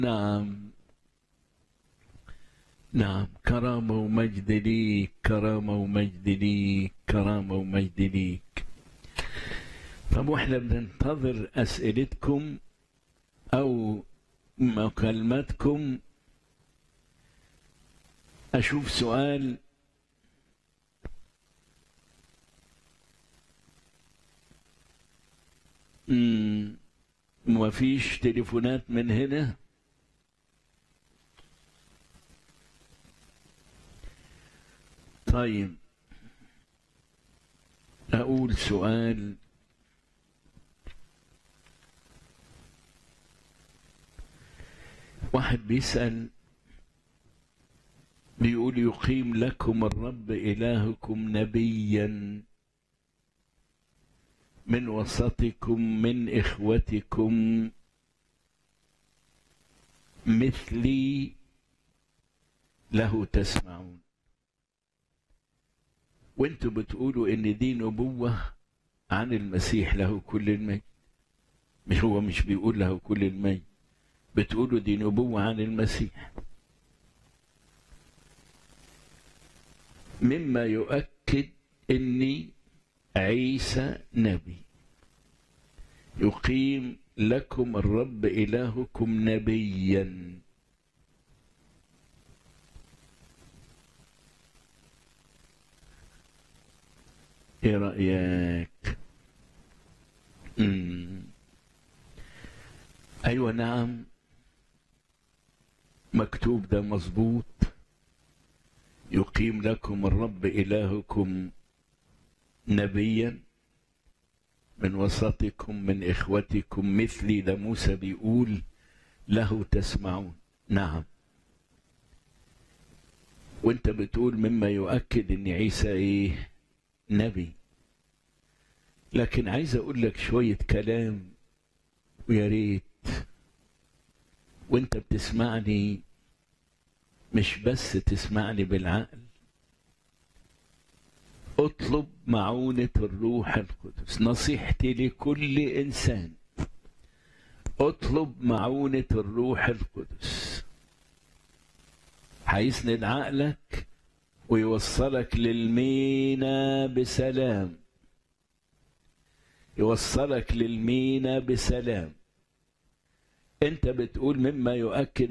نعم نعم كرامة ومجد ليك كرامة ومجد ليك كرامة ومجد ليك طب واحنا بننتظر أسئلتكم أو مكالمتكم أشوف سؤال مم. ما فيش تليفونات من هنا طيب أقول سؤال واحد بيسأل بيقول يقيم لكم الرب إلهكم نبيا من وسطكم من إخوتكم مثلي له تسمعون وانتوا بتقولوا ان دي نبوة عن المسيح له كل المجد مش هو مش بيقول له كل المجد بتقولوا دي نبوة عن المسيح مما يؤكد اني عيسى نبي يقيم لكم الرب إلهكم نبيا ايه رأيك مم. ايوه نعم مكتوب ده مظبوط يقيم لكم الرب إلهكم نبيا من وسطكم من إخوتكم مثلي ده موسى بيقول له تسمعون نعم وانت بتقول مما يؤكد ان عيسى ايه نبي لكن عايز اقول لك شوية كلام ويا ريت وانت بتسمعني مش بس تسمعني بالعقل اطلب معونة الروح القدس نصيحتي لكل إنسان اطلب معونة الروح القدس هيسند عقلك ويوصلك للمينا بسلام يوصلك للمينا بسلام انت بتقول مما يؤكد